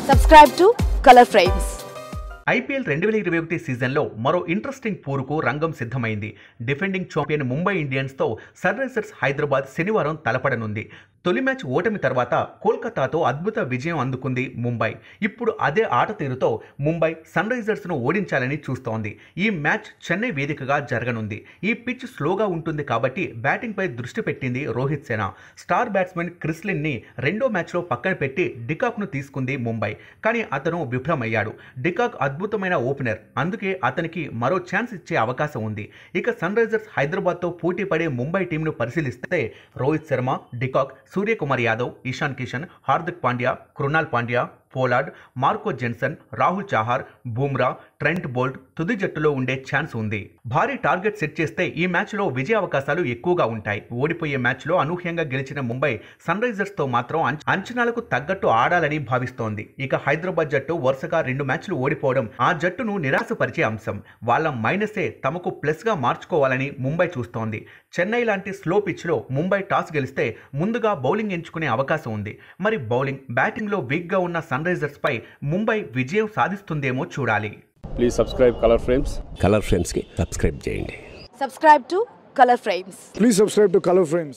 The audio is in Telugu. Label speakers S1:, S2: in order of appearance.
S1: Subscribe to Color Frames.
S2: IPL రెండు వేల ఇరవై ఒకటి సీజన్లో మరో ఇంట్రెస్టింగ్ పూరుకు రంగం సిద్ధమైంది డిఫెండింగ్ ఛాంపియన్ ముంబై ఇండియన్స్తో సన్ రైజర్స్ హైదరాబాద్ శనివారం తలపడనుంది తొలి మ్యాచ్ ఓటమి తర్వాత కోల్కతాతో అద్భుత విజయం అందుకుంది ముంబై ఇప్పుడు అదే ఆట తీరుతో ముంబై సన్ రైజర్స్ను ఓడించాలని చూస్తోంది ఈ మ్యాచ్ చెన్నై వేదికగా జరగనుంది ఈ పిచ్ స్లోగా ఉంటుంది కాబట్టి బ్యాటింగ్పై దృష్టి పెట్టింది రోహిత్ సేన స్టార్ బ్యాట్స్మెన్ క్రిస్లిన్ని రెండో మ్యాచ్లో పక్కన పెట్టి డికాక్ను తీసుకుంది ముంబై కానీ అతను విఫలమయ్యాడు డికాక్ అద్భుతమైన ఓపెనర్ అందుకే అతనికి మరో ఛాన్స్ ఇచ్చే అవకాశం ఉంది ఇక సన్ రైజర్స్ హైదరాబాద్తో పోటీ పడే ముంబై టీంను పరిశీలిస్తే Rohit Sharma de Kock Suryakumar Yadav Ishan Kishan Hardik Pandya Krunal Pandya Pollard Marco Jansen Rahul Chahar Bumrah Trent Boult తుది జట్టులో ఉండే ఛాన్స్ ఉంది భారీ టార్గెట్ సెట్ చేస్తే ఈ మ్యాచ్లో విజయ అవకాశాలు ఎక్కువగా ఉంటాయి ఓడిపోయే మ్యాచ్లో అనూహ్యంగా గెలిచిన ముంబై సన్ రైజర్స్తో మాత్రం అంచ- అంచనాలకు తగ్గట్టు ఆడాలని భావిస్తోంది ఇక హైదరాబాద్ జట్టు వరుసగా రెండు మ్యాచ్లు ఓడిపోవడం ఆ జట్టును నిరాశపరిచే అంశం వాళ్ళ మైనసే తమకు ప్లస్గా మార్చుకోవాలని ముంబై చూస్తోంది చెన్నై లాంటి స్లో పిచ్లో ముంబై టాస్ గెలిస్తే ముందుగా బౌలింగ్ ఎంచుకునే అవకాశం ఉంది మరి బౌలింగ్ బ్యాటింగ్లో వీక్గా ఉన్న సన్ రైజర్స్పై ముంబై విజయం సాధిస్తుందేమో చూడాలి
S3: please subscribe Color Frames
S4: Color ఫ్రేమ్స్కి సబ్స్క్రైబ్ చేయండి
S1: Subscribe to Color Frames.
S5: Please subscribe to Color Frames.